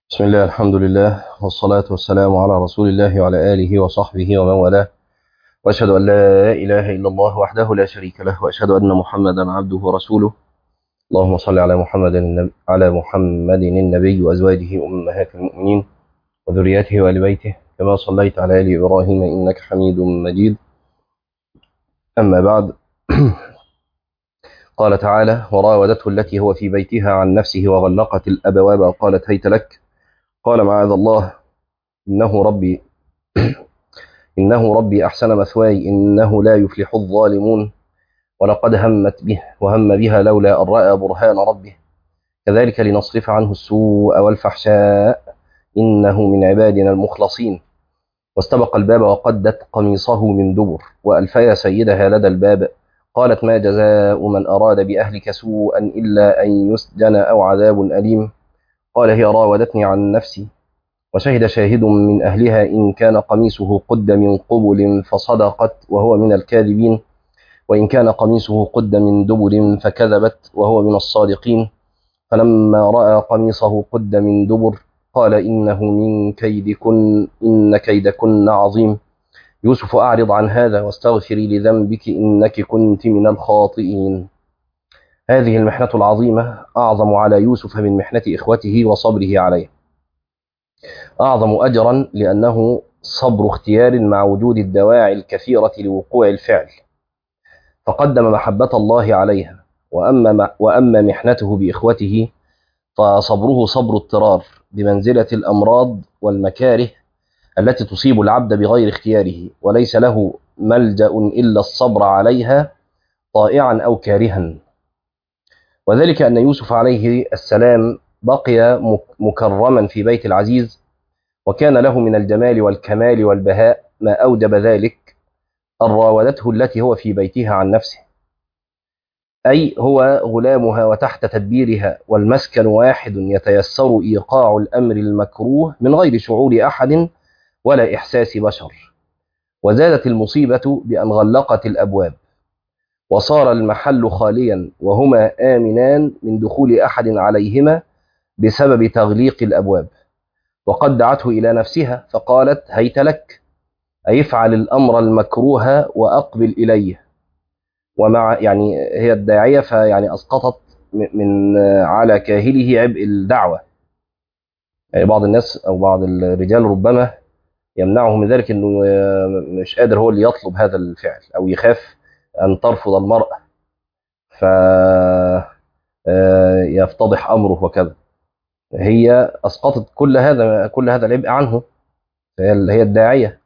بسم الله الحمد لله والصلاة والسلام على رسول الله وعلى آله وصحبه ومن والاه وأشهد أن لا إله إلا الله وحده لا شريك له وأشهد أن محمدا عبده ورسوله اللهم صل على محمد النبي على محمد النبي وأزواجه أمهات المؤمنين وذريته وآل بيته كما صليت على آل إبراهيم إنك حميد مجيد أما بعد قال تعالى وراودته التي هو في بيتها عن نفسه وغلقت الأبواب وقالت هيت لك قال معاذ الله إنه ربي إنه ربي أحسن مثواي إنه لا يفلح الظالمون ولقد همت به وهم بها لولا أن رأى برهان ربه كذلك لنصرف عنه السوء والفحشاء إنه من عبادنا المخلصين واستبق الباب وقدت قميصه من دبر وألفيا سيدها لدى الباب قالت ما جزاء من أراد بأهلك سوءا إلا أن يسجن أو عذاب أليم قال هي راودتني عن نفسي وشهد شاهد من أهلها إن كان قميصه قد من قبل فصدقت وهو من الكاذبين وإن كان قميصه قد من دبر فكذبت وهو من الصادقين فلما رأى قميصه قد من دبر قال إنه من كيدكن إن كيدكن عظيم يوسف أعرض عن هذا واستغفري لذنبك إنك كنت من الخاطئين هذه المحنة العظيمة أعظم على يوسف من محنة إخوته وصبره عليه أعظم أجرا لأنه صبر اختيار مع وجود الدواعي الكثيرة لوقوع الفعل فقدم محبة الله عليها وأما, وأما محنته بإخوته فصبره صبر اضطرار بمنزلة الأمراض والمكاره التي تصيب العبد بغير اختياره وليس له ملجأ إلا الصبر عليها طائعا أو كارها وذلك أن يوسف عليه السلام بقي مكرما في بيت العزيز وكان له من الجمال والكمال والبهاء ما أوجب ذلك أن راودته التي هو في بيتها عن نفسه أي هو غلامها وتحت تدبيرها والمسكن واحد يتيسر إيقاع الأمر المكروه من غير شعور أحد ولا إحساس بشر وزادت المصيبة بأن غلقت الأبواب وصار المحل خاليا وهما آمنان من دخول أحد عليهما بسبب تغليق الأبواب وقد دعته إلى نفسها فقالت هيت لك أي افعل الأمر المكروه وأقبل إليه ومع يعني هي الداعية فيعني أسقطت من على كاهله عبء الدعوة يعني بعض الناس أو بعض الرجال ربما يمنعه من ذلك أنه مش قادر هو اللي يطلب هذا الفعل أو يخاف أن ترفض المرأة ف يفتضح أمره وكذا هي أسقطت كل هذا كل هذا العبء عنه هي الداعية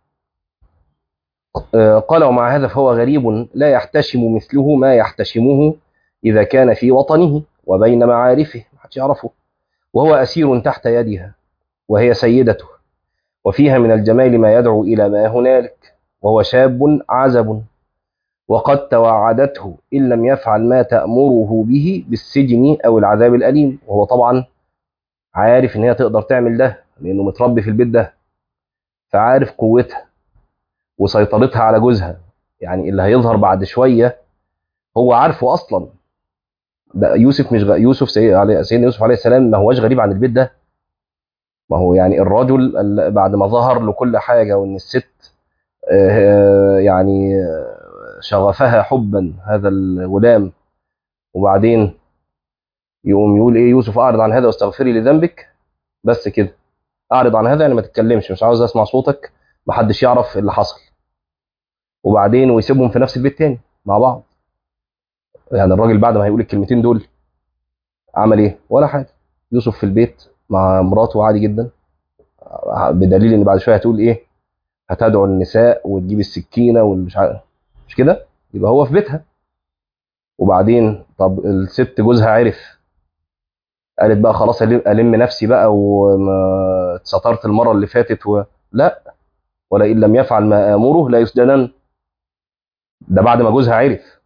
قال ومع هذا فهو غريب لا يحتشم مثله ما يحتشمه إذا كان في وطنه وبين معارفه ما حدش يعرفه وهو أسير تحت يدها وهي سيدته وفيها من الجمال ما يدعو إلى ما هنالك وهو شاب عزب وقد توعدته إن لم يفعل ما تأمره به بالسجن أو العذاب الأليم وهو طبعا عارف إن هي تقدر تعمل ده لأنه متربي في البيت ده فعارف قوتها وسيطرتها على جوزها يعني اللي هيظهر بعد شوية هو عارفه أصلا ده يوسف مش غ... يوسف سيدنا يوسف عليه السلام ما هوش غريب عن البيت ده ما هو يعني الرجل بعد ما ظهر له كل حاجة وإن الست يعني شغفها حبا هذا الغلام وبعدين يقوم يقول ايه يوسف اعرض عن هذا واستغفري لذنبك بس كده اعرض عن هذا يعني ما تتكلمش مش عاوز اسمع صوتك محدش يعرف اللي حصل وبعدين ويسيبهم في نفس البيت تاني مع بعض يعني الراجل بعد ما هيقول الكلمتين دول عمل ايه ولا حاجه يوسف في البيت مع مراته عادي جدا بدليل ان بعد شويه هتقول ايه هتدعو النساء وتجيب السكينه والمش عارف مش كده يبقى هو في بيتها وبعدين طب الست جوزها عرف قالت بقى خلاص الم نفسي بقى واتسترت المره اللي فاتت و... لا ولئن لم يفعل ما امره لا يسجنن ده بعد ما جوزها عرف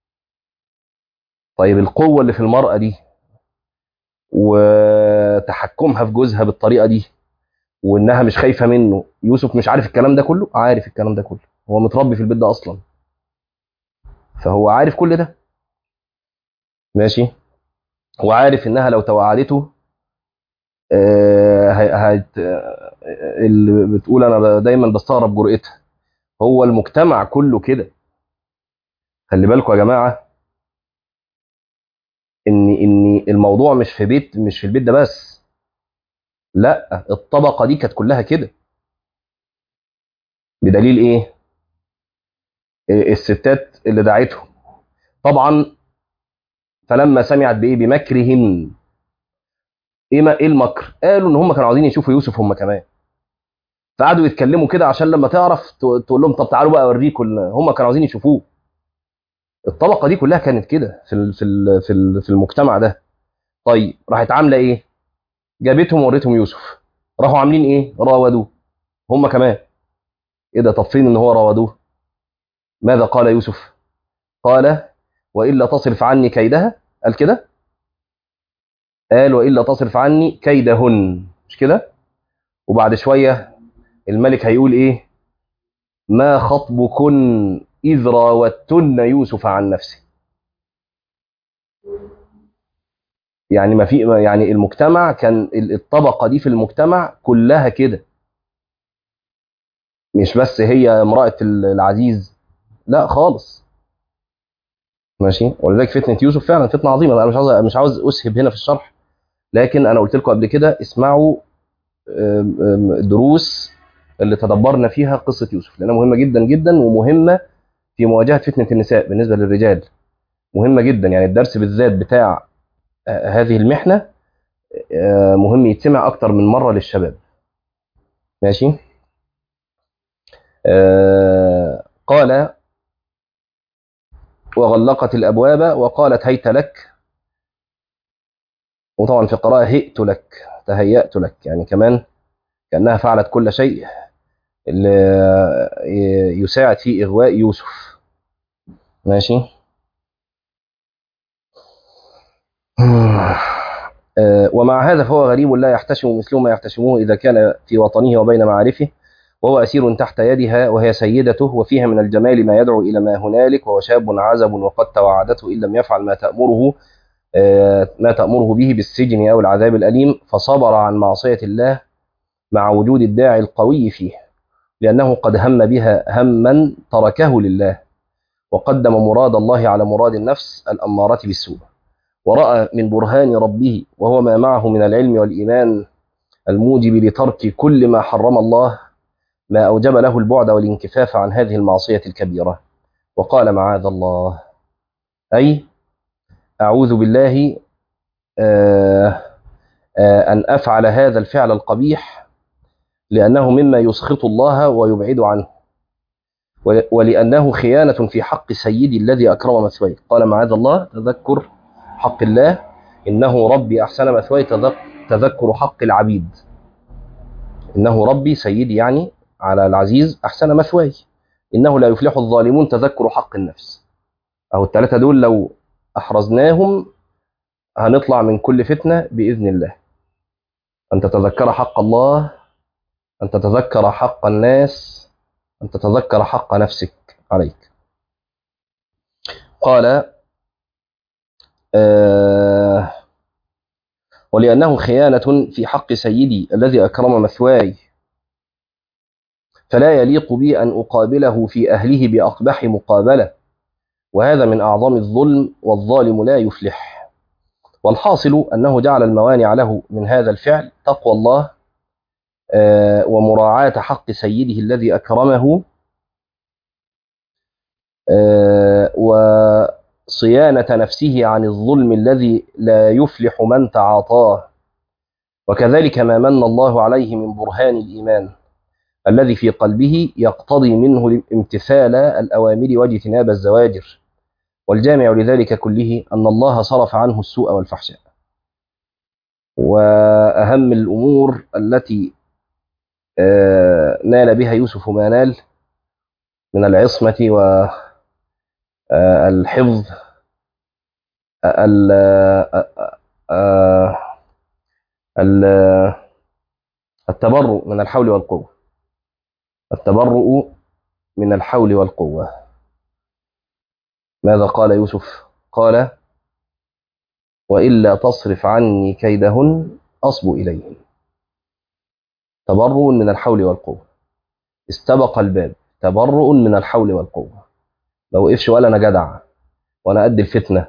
طيب القوه اللي في المراه دي وتحكمها في جوزها بالطريقه دي وانها مش خايفه منه يوسف مش عارف الكلام ده كله عارف الكلام ده كله هو متربي في البيت ده اصلا فهو عارف كل ده ماشي وعارف انها لو توعدته آه، ه- هت- آه، اللي بتقول انا ب- دايما بستغرب جرأتها هو المجتمع كله كده خلي بالكم يا جماعه ان ان الموضوع مش في بيت مش في البيت ده بس لا الطبقه دي كانت كلها كده بدليل ايه إيه الستات اللي دعتهم طبعا فلما سمعت بايه بمكرهن ايه ما ايه المكر قالوا ان هم كانوا عاوزين يشوفوا يوسف هم كمان فقعدوا يتكلموا كده عشان لما تعرف ت- تقول لهم طب تعالوا بقى اوريكم ال- هم كانوا عاوزين يشوفوه الطبقه دي كلها كانت كده في ال- في ال- في ال- في المجتمع ده طيب راحت عامله ايه جابتهم ووريتهم يوسف راحوا عاملين ايه راودوه هم كمان ايه ده طب فين ان هو راودوه ماذا قال يوسف قال والا تصرف عني كيدها قال كده قال والا تصرف عني كيدهن مش كده وبعد شويه الملك هيقول ايه ما خطبكن اذ راوتن يوسف عن نفسه يعني ما في يعني المجتمع كان ال- الطبقه دي في المجتمع كلها كده مش بس هي امراه ال- العزيز لا خالص ماشي ولذلك فتنه يوسف فعلا فتنه عظيمه انا مش عاوز مش عاوز اسهب هنا في الشرح لكن انا قلت لكم قبل كده اسمعوا آم، آم، دروس اللي تدبرنا فيها قصه يوسف لانها مهمه جدا جدا ومهمه في مواجهه فتنه النساء بالنسبه للرجال مهمه جدا يعني الدرس بالذات بتاع آه، هذه المحنه آه، مهم يتسمع اكتر من مره للشباب ماشي آه، قال وغلقت الابواب وقالت هيت لك وطبعا في قراءه هئت لك تهيأت لك يعني كمان كانها فعلت كل شيء اللي يساعد في اغواء يوسف ماشي آه، ومع هذا فهو غريب لا يحتشم مثل ما يحتشموه إذا كان في وطنه وبين معارفه وهو أسير تحت يدها وهي سيدته وفيها من الجمال ما يدعو إلى ما هنالك وهو شاب عزب وقد توعدته إن لم يفعل ما تأمره آه، ما تأمره به بالسجن أو العذاب الأليم فصبر عن معصية الله مع وجود الداعي القوي فيه لأنه قد هم بها هما تركه لله وقدم مراد الله على مراد النفس الأمارة بالسوء ورأى من برهان ربه وهو ما معه من العلم والإيمان الموجب لترك كل ما حرم الله ما أوجب له البعد والانكفاف عن هذه المعصية الكبيرة وقال معاذ الله أي أعوذ بالله آه آه أن أفعل هذا الفعل القبيح لأنه مما يسخط الله ويبعد عنه ول- ولأنه خيانة في حق سيدي الذي أكرم مثويه قال معاذ الله تذكر حق الله إنه ربي أحسن مثواي تذك- تذكر حق العبيد إنه ربي سيدي يعني على العزيز أحسن مثواي إنه لا يفلح الظالمون تذكر حق النفس أو الثلاثة دول لو أحرزناهم هنطلع من كل فتنة بإذن الله أن تتذكر حق الله أن تتذكر حق الناس أن تتذكر حق نفسك عليك قال آه ولأنه خيانة في حق سيدي الذي أكرم مثواي فلا يليق بي أن أقابله في أهله بأقبح مقابلة وهذا من أعظم الظلم والظالم لا يفلح والحاصل أنه جعل الموانع له من هذا الفعل تقوى الله آه، ومراعاة حق سيده الذي أكرمه آه، وصيانة نفسه عن الظلم الذي لا يفلح من تعاطاه وكذلك ما من الله عليه من برهان الإيمان الذي في قلبه يقتضي منه امتثال الأوامر واجتناب الزواجر والجامع لذلك كله أن الله صرف عنه السوء والفحشاء وأهم الأمور التي آه، نال بها يوسف ما نال من العصمة والحفظ التبرؤ من الحول والقوة التبرؤ من الحول والقوة ماذا قال يوسف قال وإلا تصرف عني كيدهن أصبو إليهن تبرؤ من الحول والقوة استبق الباب تبرؤ من الحول والقوة ما وقفش ولا أنا جدع وأنا قد الفتنة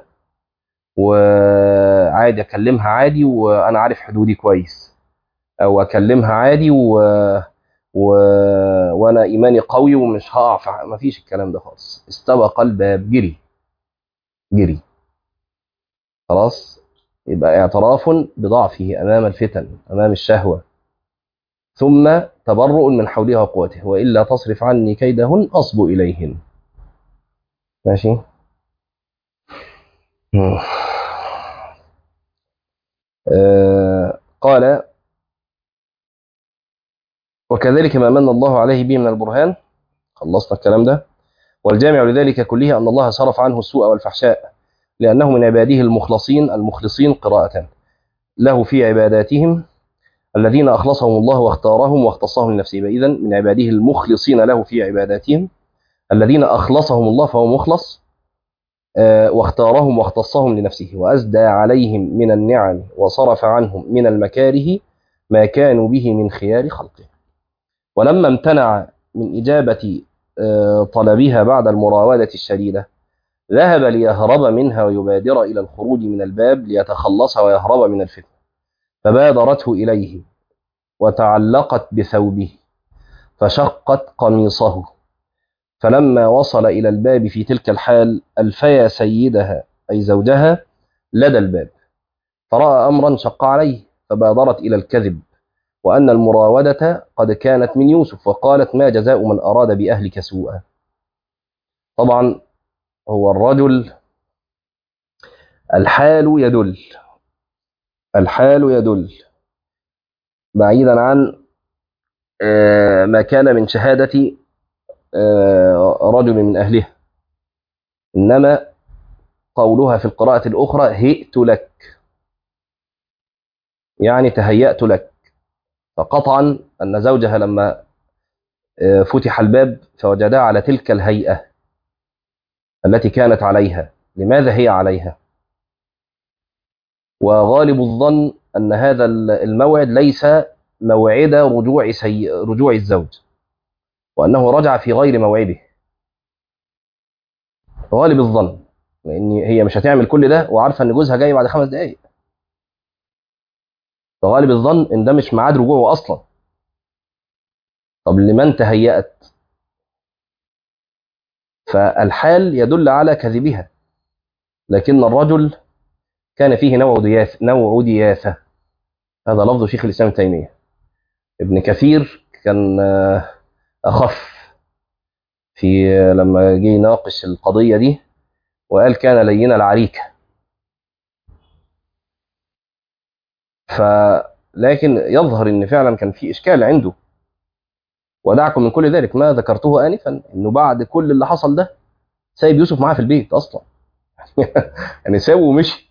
وعادي أكلمها عادي وأنا عارف حدودي كويس أو أكلمها عادي و... و... وأنا إيماني قوي ومش هقع في ح- مفيش الكلام ده خالص استبق الباب جري جري خلاص يبقى اعتراف بضعفه أمام الفتن أمام الشهوة ثم تبرؤ من حولها وقوته وإلا تصرف عني كيدهن أصب إليهن ماشي مم. آه قال وكذلك ما من الله عليه به من البرهان خلصنا الكلام ده والجامع لذلك كله أن الله صرف عنه السوء والفحشاء لأنه من عباده المخلصين المخلصين قراءة له في عباداتهم الذين أخلصهم الله واختارهم واختصهم لنفسه إذا من عباده المخلصين له في عباداتهم الذين أخلصهم الله فهو مخلص آه، واختارهم واختصهم لنفسه وأزدى عليهم من النعم وصرف عنهم من المكاره ما كانوا به من خيار خلقه ولما امتنع من إجابة آه، طلبها بعد المراودة الشديدة ذهب ليهرب منها ويبادر إلى الخروج من الباب ليتخلص ويهرب من الفتنة فبادرته إليه وتعلقت بثوبه فشقت قميصه فلما وصل إلى الباب في تلك الحال ألفيا سيدها أي زوجها لدى الباب فرأى أمرا شق عليه فبادرت إلى الكذب وأن المراودة قد كانت من يوسف وقالت ما جزاء من أراد بأهلك سوءا طبعا هو الرجل الحال يدل الحال يدل بعيدا عن آه، ما كان من شهادة آه، رجل من أهلها إنما قولها في القراءة الأخرى هئت لك يعني تهيأت لك فقطعا أن زوجها لما آه، فتح الباب فوجدها على تلك الهيئة التي كانت عليها لماذا هي عليها وغالب الظن أن هذا الموعد ليس موعد رجوع سي... رجوع الزوج وأنه رجع في غير موعده غالب الظن لأن هي مش هتعمل كل ده وعارفة أن جوزها جاي بعد خمس دقايق فغالب الظن أن ده مش ميعاد رجوعه أصلا طب لمن تهيأت فالحال يدل على كذبها لكن الرجل كان فيه نوع دياث نوع دياثة هذا لفظ شيخ الإسلام ابن تيمية ابن كثير كان آه، أخف في آه، لما جه يناقش القضية دي وقال كان لين العريكة فلكن يظهر ان فعلا كان في اشكال عنده ودعكم من كل ذلك ما ذكرته انفا انه بعد كل اللي حصل ده سايب يوسف معاه في البيت اصلا يعني سابه ومشي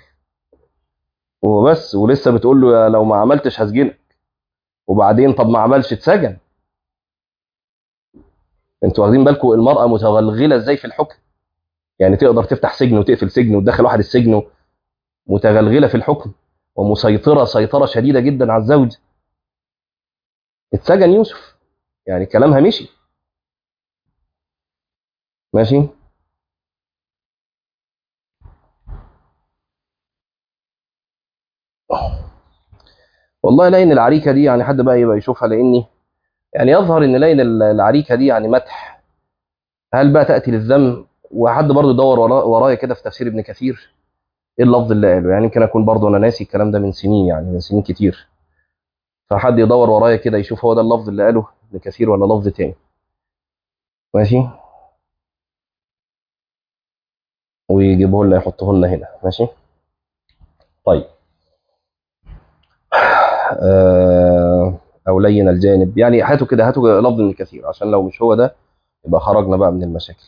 وبس ولسه بتقول له يا لو ما عملتش هسجنك وبعدين طب ما عملش اتسجن انتوا واخدين بالكم المرأة متغلغلة ازاي في الحكم يعني تقدر تفتح سجن وتقفل سجن وتدخل واحد السجن متغلغلة في الحكم ومسيطرة سيطرة شديدة جدا على الزوج اتسجن يوسف يعني كلامها مشي ماشي والله لين العريكة دي يعني حد بقى يبقى يشوفها لاني يعني يظهر ان لين العريكة دي يعني مدح هل بقى تأتي للذم وحد برضه يدور ورا- ورايا كده في تفسير ابن كثير ايه اللفظ اللي قاله يعني يمكن اكون برضه انا ناسي الكلام ده من سنين يعني من سنين كتير فحد يدور ورايا كده يشوف هو ده اللفظ اللي قاله ابن كثير ولا لفظ تاني ماشي ويجيبه لنا يحطه لنا هنا ماشي طيب آه، او لين الجانب يعني هاتوا كده هاتوا لفظ ابن كثير عشان لو مش هو ده يبقى خرجنا بقى من المشاكل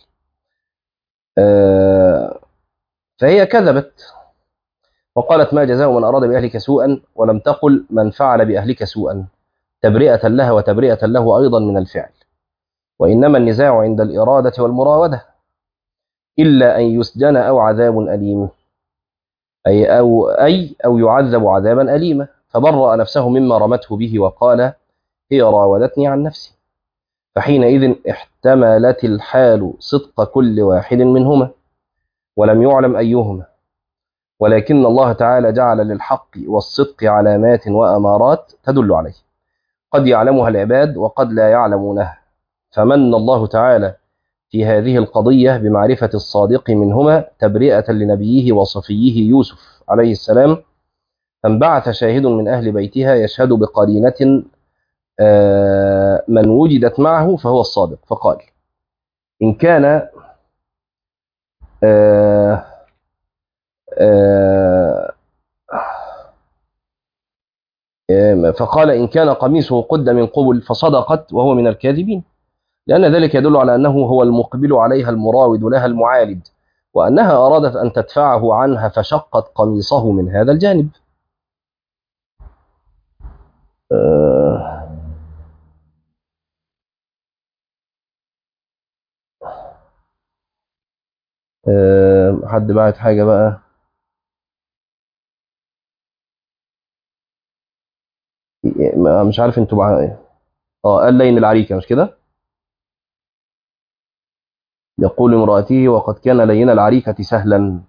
آه، فهي كذبت وقالت ما جزاء من أراد بأهلك سوءا ولم تقل من فعل بأهلك سوءا تبرئة لها وتبرئة له أيضا من الفعل وإنما النزاع عند الإرادة والمراودة إلا أن يسجن أو عذاب أليم أي أو أي أو يعذب عذابا أليما فبرأ نفسه مما رمته به وقال هي راودتني عن نفسي فحينئذ احتملت الحال صدق كل واحد منهما ولم يعلم أيهما ولكن الله تعالى جعل للحق والصدق علامات وأمارات تدل عليه قد يعلمها العباد وقد لا يعلمونها فمن الله تعالى في هذه القضية بمعرفة الصادق منهما تبرئة لنبيه وصفيه يوسف عليه السلام فانبعث شاهد من أهل بيتها يشهد بقرينة من وجدت معه فهو الصادق فقال إن كان آآ آآ فقال إن كان قميصه قد من قبل فصدقت وهو من الكاذبين لأن ذلك يدل على أنه هو المقبل عليها المراود لها المعالج وأنها أرادت أن تدفعه عنها فشقت قميصه من هذا الجانب آه آه حد بعت حاجة بقى مش عارف انتوا بقى اه قال لين العريكة مش كده يقول امرأته وقد كان لين العريكة سهلا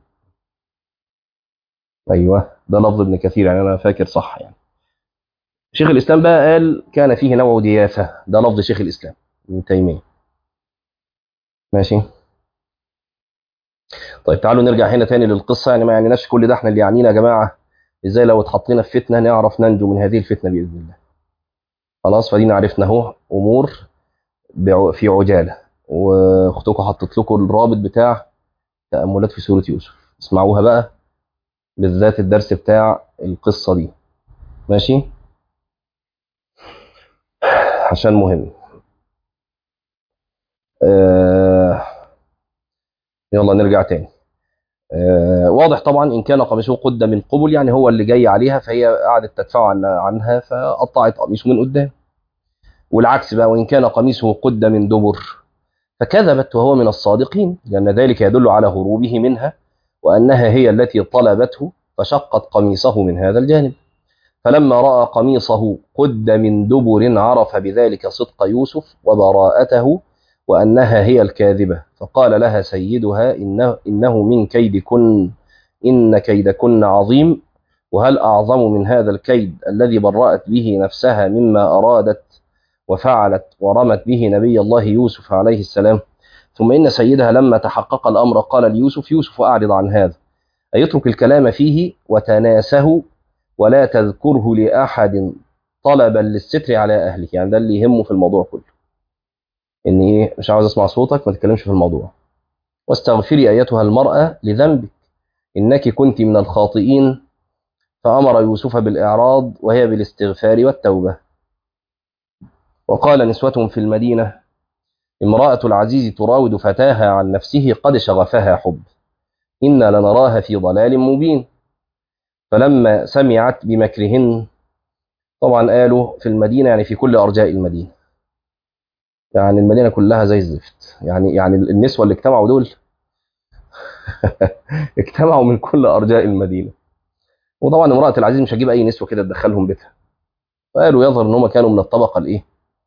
ايوه ده لفظ ابن كثير يعني انا فاكر صح يعني شيخ الاسلام بقى قال كان فيه نوع دياثة ده لفظ شيخ الاسلام ابن تيمية ماشي طيب تعالوا نرجع هنا تاني للقصة يعني ما يعنيناش كل ده احنا اللي يعنينا يا جماعة ازاي لو اتحطينا في فتنة نعرف ننجو من هذه الفتنة بإذن الله خلاص فدينا عرفنا اهو امور في عجالة واختكم حطت لكم الرابط بتاع تأملات في سورة يوسف اسمعوها بقى بالذات الدرس بتاع القصة دي ماشي عشان مهم آه يلا نرجع تاني آه واضح طبعا ان كان قميصه قد من قبل يعني هو اللي جاي عليها فهي قعدت تدفع عن عنها فقطعت قميصه من قدام والعكس بقى وان كان قميصه قد من دبر فكذبت وهو من الصادقين لان ذلك يدل على هروبه منها وانها هي التي طلبته فشقت قميصه من هذا الجانب فلما راى قميصه قد من دبر عرف بذلك صدق يوسف وبراءته وأنها هي الكاذبة فقال لها سيدها إنه, إنه من كيدكن إن كيدكن عظيم وهل أعظم من هذا الكيد الذي برأت به نفسها مما أرادت وفعلت ورمت به نبي الله يوسف عليه السلام ثم إن سيدها لما تحقق الأمر قال ليوسف يوسف أعرض عن هذا أيترك الكلام فيه وتناسه ولا تذكره لأحد طلبا للستر على أهله يعني ده اللي يهمه في الموضوع كله ان ايه مش عاوز اسمع صوتك ما تتكلمش في الموضوع واستغفري ايتها المراه لذنبك انك كنت من الخاطئين فامر يوسف بالاعراض وهي بالاستغفار والتوبه وقال نسوة في المدينة امرأة العزيز تراود فتاها عن نفسه قد شغفها حب إنا لنراها في ضلال مبين فلما سمعت بمكرهن طبعا قالوا في المدينة يعني في كل أرجاء المدينة يعني المدينة كلها زي الزفت يعني يعني النسوة اللي اجتمعوا دول اجتمعوا من كل أرجاء المدينة وطبعا امرأة العزيز مش هتجيب أي نسوة كده تدخلهم بيتها فقالوا يظهر ان هم كانوا من الطبقة الايه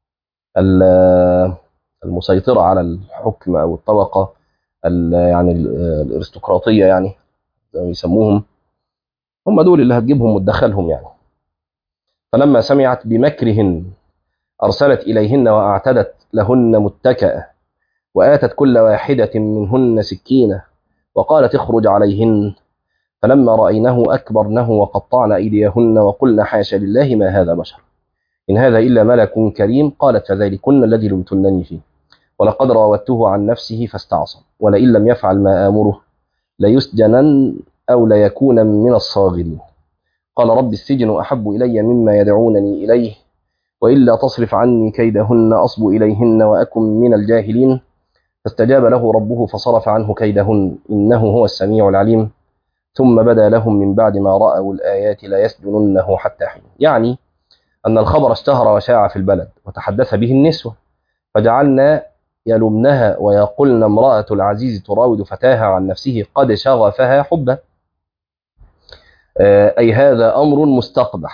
المسيطرة على الحكم أو الطبقة يعني الارستقراطية يعني زي ما يسموهم هم دول اللي هتجيبهم وتدخلهم يعني فلما سمعت بمكرهن أرسلت إليهن وأعتدت لهن متكأة وآتت كل واحدة منهن سكينة وقالت اخرج عليهن فلما رأينه أكبرنه وقطعن أيديهن وقلن حاش لله ما هذا بشر إن هذا إلا ملك كريم قالت فذلكن الذي لمتنني فيه ولقد راودته عن نفسه فاستعصم ولئن لم يفعل ما آمره ليسجنن أو ليكون من الصاغرين قال رب السجن أحب إلي مما يدعونني إليه وإلا تصرف عني كيدهن أصب إليهن وأكن من الجاهلين فاستجاب له ربه فصرف عنه كيدهن إنه هو السميع العليم ثم بدا لهم من بعد ما رأوا الآيات لا يسجننه حتى حين يعني أن الخبر اشتهر وشاع في البلد وتحدث به النسوة فجعلنا يلمنها ويقولن امرأة العزيز تراود فتاها عن نفسه قد شغفها حبا أي هذا أمر مستقبح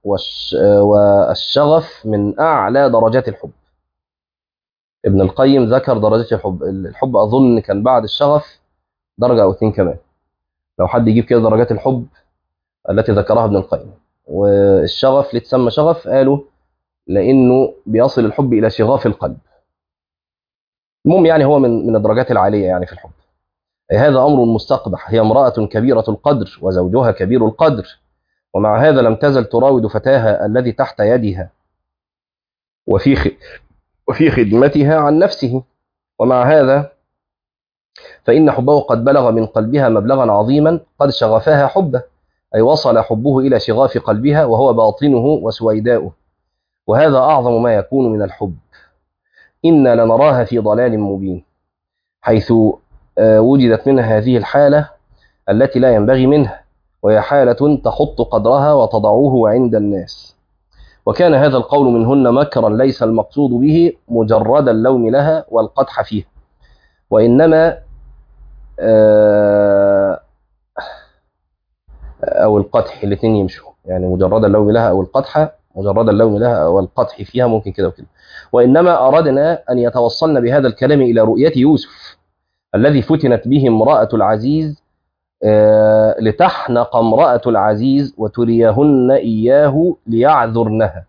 والش والشغف من أعلى درجات الحب ابن القيم ذكر درجات الحب الحب أظن كان بعد الشغف درجة أو اتنين كمان لو حد يجيب كده درجات الحب التي ذكرها ابن القيم والشغف ليه تسمى شغف قالوا لأنه بيصل الحب إلى شغاف القلب المهم يعني هو من من الدرجات العالية يعني في الحب هذا أمر مستقبح هي امرأة كبيرة القدر وزوجها كبير القدر ومع هذا لم تزل تراود فتاها الذي تحت يدها وفي خ... وفي خدمتها عن نفسه ومع هذا فإن حبه قد بلغ من قلبها مبلغا عظيما قد شغفها حبه أي وصل حبه إلى شغاف قلبها وهو باطنه وسويداؤه وهذا أعظم ما يكون من الحب إنا لنراها في ضلال مبين حيث وجدت منها هذه الحالة التي لا ينبغي منها وهي حالة تحط قدرها وتضعه عند الناس وكان هذا القول منهن مكرا ليس المقصود به مجرد اللوم لها والقدح فيها وإنما أو القدح الاثنين يمشوا يعني مجرد اللوم لها أو القدح مجرد اللوم لها أو القدح فيها ممكن كده وكده وإنما أردنا أن يتوصلن بهذا الكلام إلى رؤية يوسف الذي فتنت به امرأة العزيز لتحنق امرأة العزيز وتريهن إياه ليعذرنها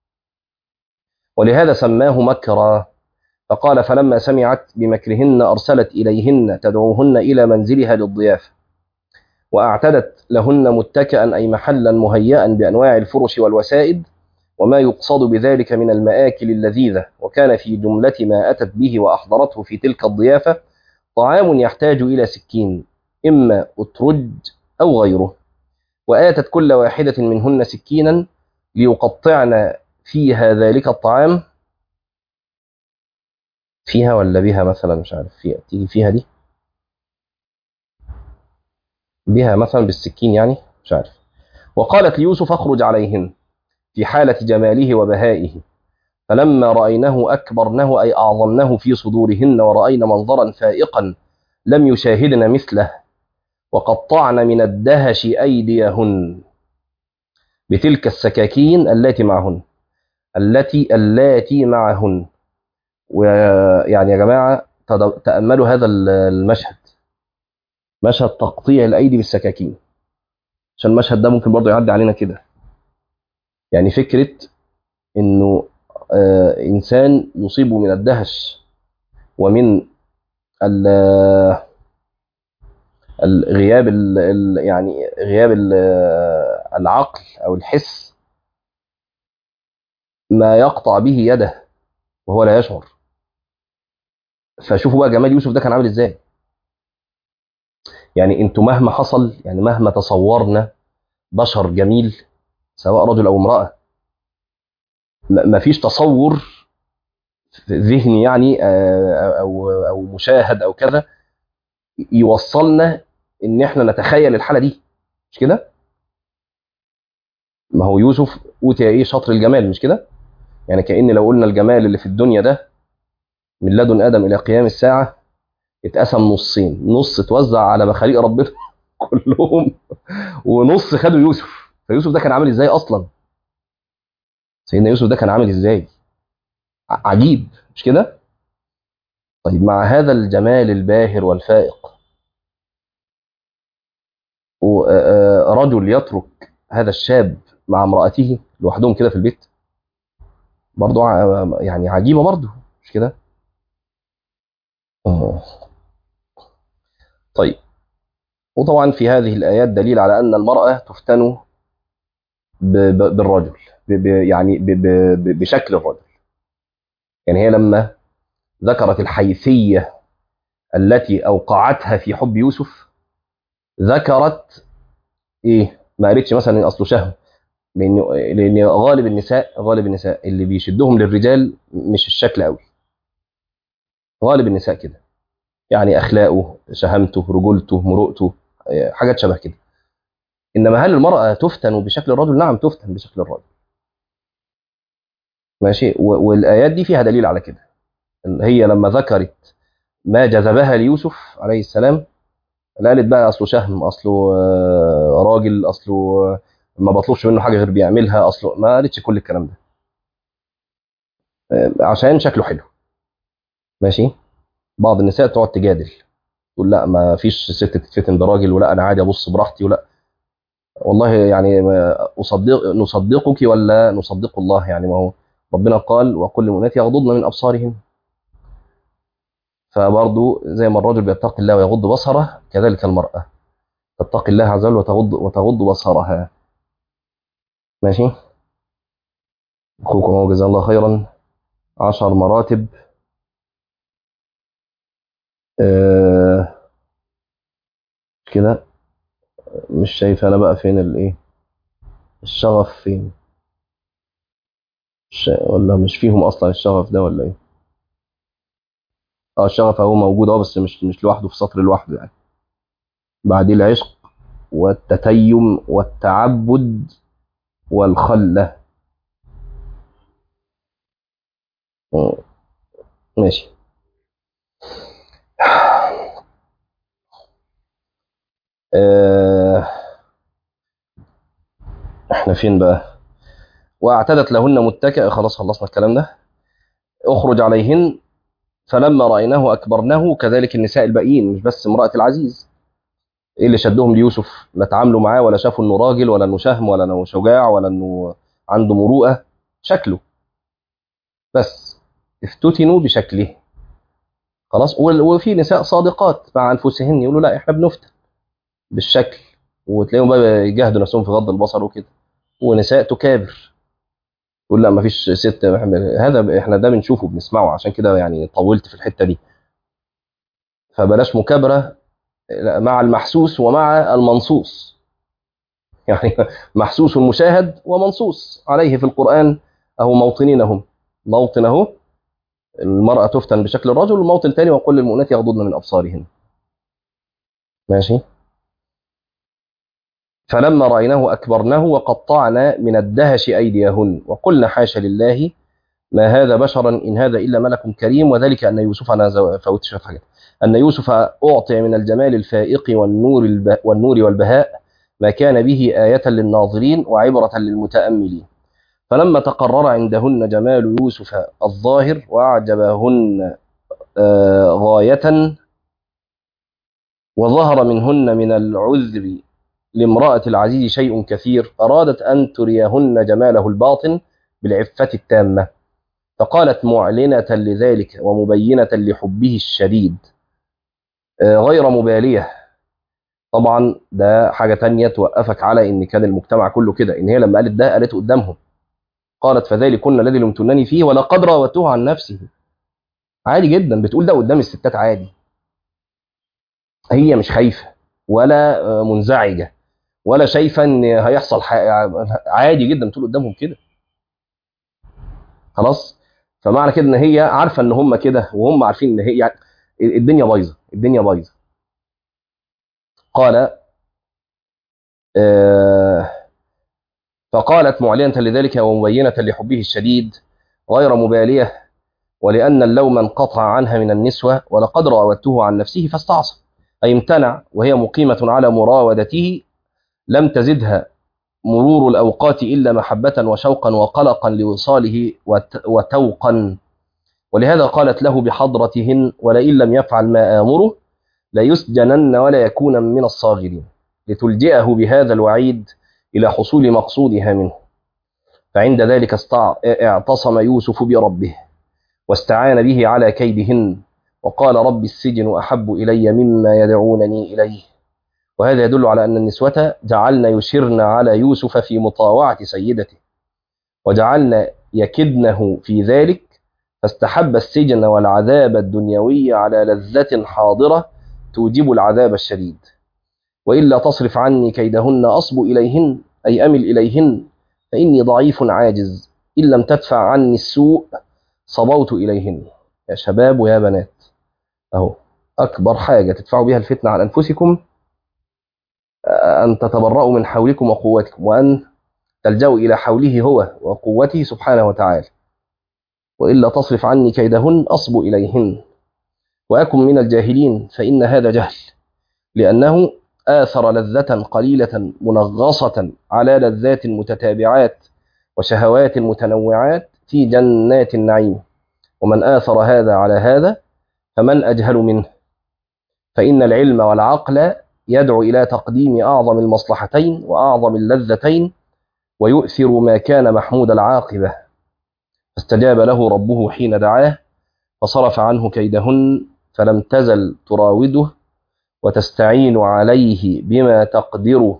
ولهذا سماه مكرا فقال فلما سمعت بمكرهن أرسلت إليهن تدعوهن إلى منزلها للضيافة وأعتدت لهن متكئا أي محلا مهيئا بأنواع الفرش والوسائد وما يقصد بذلك من المآكل اللذيذة وكان في جملة ما أتت به وأحضرته في تلك الضيافة طعام يحتاج إلى سكين إما أترج أو غيره وآتت كل واحدة منهن سكينا ليقطعن فيها ذلك الطعام فيها ولا بها مثلا مش عارف فيها تيجي فيها دي بها مثلا بالسكين يعني مش عارف وقالت ليوسف اخرج عليهن في حالة جماله وبهائه فلما رأينه أكبرنه أي أعظمنه في صدورهن ورأين منظرا فائقا لم يشاهدن مثله وقطعن من الدهش أيديهن بتلك السكاكين التي معهن التي اللاتي معهن ويعني يا جماعة تأملوا هذا المشهد مشهد تقطيع الأيدي بالسكاكين عشان المشهد ده ممكن برضه يعدي علينا كده يعني فكرة إنه آه إنسان يصيب من الدهش ومن الغياب ال يعني غياب ال العقل أو الحس ما يقطع به يده وهو لا يشعر فشوفوا بقى جمال يوسف ده كان عامل ازاي يعني انتوا مهما حصل يعني مهما تصورنا بشر جميل سواء رجل او امراه ما فيش تصور ذهني يعني او او مشاهد او كذا يوصلنا ان احنا نتخيل الحاله دي مش كده ما هو يوسف اوتي ايه شطر الجمال مش كده يعني كأن لو قلنا الجمال اللي في الدنيا ده من لدن آدم إلى قيام الساعة اتقسم نصين نص اتوزع على مخاليق ربنا كلهم ونص خدوا يوسف فيوسف ده كان عامل ازاي اصلا سيدنا يوسف ده كان عامل ازاي عجيب مش كده طيب مع هذا الجمال الباهر والفائق رجل يترك هذا الشاب مع امرأته لوحدهم كده في البيت برضو يعني عجيبة برضو مش كده طيب وطبعا في هذه الآيات دليل على أن المرأة تفتن بالرجل يعني بشكل الرجل يعني هي لما ذكرت الحيثية التي أوقعتها في حب يوسف ذكرت إيه ما قالتش مثلا أصله شهم لأن لأن غالب النساء غالب النساء اللي بيشدهم للرجال مش الشكل قوي غالب النساء كده يعني أخلاقه شهامته رجولته مروءته حاجات شبه كده إنما هل المرأة تفتن بشكل الرجل؟ نعم تفتن بشكل الرجل ماشي والآيات دي فيها دليل على كده هي لما ذكرت ما جذبها ليوسف عليه السلام قالت بقى أصله شهم أصله راجل أصله ما بطلبش منه حاجه غير بيعملها اصله ما قالتش كل الكلام ده آه، عشان شكله حلو ماشي بعض النساء تقعد تجادل تقول لا ما فيش ست تتفتن براجل ولا انا عادي ابص براحتي ولا والله يعني ما اصدق نصدقك ولا نصدق الله يعني ما هو ربنا قال وكل المؤمنات يغضضن من ابصارهن فبرضه زي ما الرجل بيتقي الله ويغض بصره كذلك المرأة تتقي الله عز وجل وتغض وتغض بصرها ماشي اخوكم هو جزاه الله خيرا عشر مراتب آه كده مش شايف انا بقى فين الايه الشغف فين ش... ولا مش فيهم اصلا الشغف ده ولا ايه اه الشغف اهو موجود اه بس مش مش لوحده في سطر لوحده يعني بعديه العشق والتتيم والتعبد والخلة مم. ماشي آه، احنا فين بقى واعتدت لهن متكئ خلاص خلصنا الكلام ده اخرج عليهن فلما رأيناه أكبرناه كذلك النساء الباقيين مش بس امرأة العزيز ايه اللي شدهم ليوسف لا تعاملوا معاه ولا شافوا انه راجل ولا انه شهم ولا انه شجاع ولا انه عنده مروءة شكله بس افتتنوا بشكله خلاص وال- وفي نساء صادقات مع انفسهن يقولوا لا احنا بنفتن بالشكل وتلاقيهم بقى يجاهدوا نفسهم في غض البصر وكده ونساء تكابر تقول لا ما فيش ست هذا احنا ده بنشوفه بنسمعه عشان كده يعني طولت في الحته دي فبلاش مكابره مع المحسوس ومع المنصوص يعني محسوس مشاهد ومنصوص عليه في القرآن أهو موطنينهم موطن أهو المرأة تفتن بشكل الرجل وموطن تاني وقل للمؤمنات يغضضن من أبصارهن ماشي فلما رأيناه أكبرناه وقطعنا من الدهش أيديهن وقلنا حاشا لله ما هذا بشرا إن هذا إلا ملك كريم وذلك أن يوسف أنا زو- فوت شوية حاجات أن يوسف أعطي من الجمال الفائق والنور الب... والنور والبهاء ما كان به آية للناظرين وعبرة للمتأملين فلما تقرر عندهن جمال يوسف الظاهر وأعجبهن آه، غاية وظهر منهن من العذر لامرأة العزيز شيء كثير أرادت أن تريهن جماله الباطن بالعفة التامة فقالت معلنة لذلك ومبينة لحبه الشديد آه، غير مبالية طبعا ده حاجة تانية توقفك على ان كان المجتمع كله كده ان هي لما قالت ده قالته قدامهم قالت فذلكن الذي لمتنني فيه ولقد راودته عن نفسه عادي جدا بتقول ده قدام الستات عادي هي مش خايفة ولا آه، منزعجة ولا شايفة ان هيحصل حاجة عادي جدا بتقول قدامهم كده خلاص فمعنى كده ان هي عارفة ان هم كده وهم عارفين ان هي يعني الدنيا بايظة الدنيا بايظة قال آه، فقالت معلنة لذلك ومبينة لحبه الشديد غير مبالية ولأن اللوم انقطع عنها من النسوة ولقد راودته عن نفسه فاستعصى أي امتنع وهي مقيمة على مراودته لم تزدها مرور الأوقات إلا محبة وشوقا وقلقا لوصاله وت- وتوقا ولهذا قالت له بحضرتهن ولئن لم يفعل ما آمره ليسجنن ولا يكون من الصاغرين لتلجئه بهذا الوعيد إلى حصول مقصودها منه فعند ذلك استع... اعتصم يوسف بربه واستعان به على كيدهن وقال رب السجن أحب إلي مما يدعونني إليه وهذا يدل على أن النسوة جعلن يشرن على يوسف في مطاوعة سيدته وجعلن يكدنه في ذلك فاستحب السجن والعذاب الدنيوي على لذة حاضرة توجب العذاب الشديد وإلا تصرف عني كيدهن أصب إليهن أي أمل إليهن فإني ضعيف عاجز إن لم تدفع عني السوء صبوت إليهن يا شباب ويا بنات أهو أكبر حاجة تدفعوا بها الفتنة على أنفسكم أن تتبرأوا من حولكم وقوتكم وأن تلجأوا إلى حوله هو وقوته سبحانه وتعالى وإلا تصرف عني كيدهن أصب إليهن وأكن من الجاهلين فإن هذا جهل لأنه آثر لذة قليلة منغصة على لذات متتابعات وشهوات متنوعات في جنات النعيم ومن آثر هذا على هذا فمن أجهل منه فإن العلم والعقل يدعو إلى تقديم أعظم المصلحتين وأعظم اللذتين ويؤثر ما كان محمود العاقبة فاستجاب له ربه حين دعاه فصرف عنه كيدهن فلم تزل تراوده وتستعين عليه بما تقدر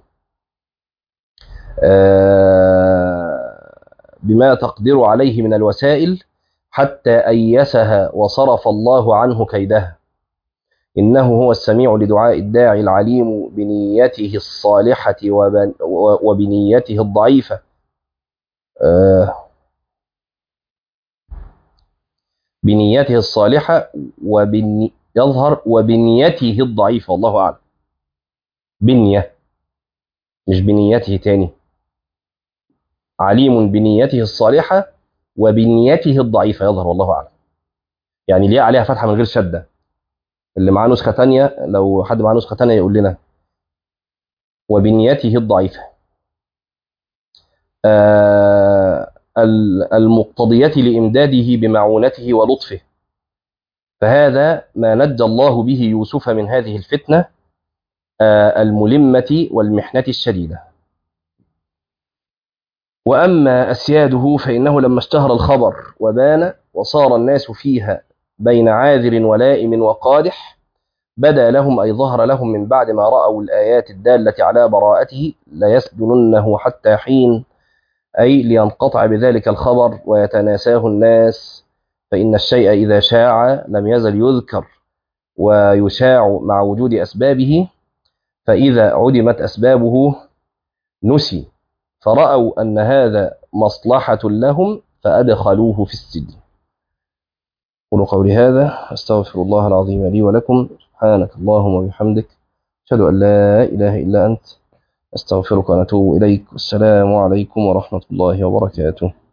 بما تقدر عليه من الوسائل حتى أيسها وصرف الله عنه كيدها إنه هو السميع لدعاء الداعي العليم بنيته الصالحة وبنيته الضعيفة بنيته الصالحة وبن يظهر وبنيته الضعيفة والله أعلم بنية مش بنيته تاني عليم بنيته الصالحة وبنيته الضعيفة يظهر والله أعلم يعني الياء عليها فتحة من غير شدة اللي معاه نسخة تانية لو حد معاه نسخة تانية يقول لنا وبنيته الضعيفة آه المقتضية لإمداده بمعونته ولطفه فهذا ما نجى الله به يوسف من هذه الفتنة آه الملمة والمحنة الشديدة وأما أسياده فإنه لما اشتهر الخبر وبان وصار الناس فيها بين عاذر ولائم وقادح بدا لهم أي ظهر لهم من بعد ما رأوا الآيات الدالة على براءته ليسجننه حتى حين أي لينقطع بذلك الخبر ويتناساه الناس فإن الشيء إذا شاع لم يزل يذكر ويشاع مع وجود أسبابه فإذا عدمت أسبابه نسي فرأوا أن هذا مصلحة لهم فأدخلوه في السجن قولوا قولي هذا أستغفر الله العظيم لي ولكم سبحانك اللهم وبحمدك أشهد أن لا إله إلا أنت أستغفرك ونتوب إليك والسلام عليكم ورحمة الله وبركاته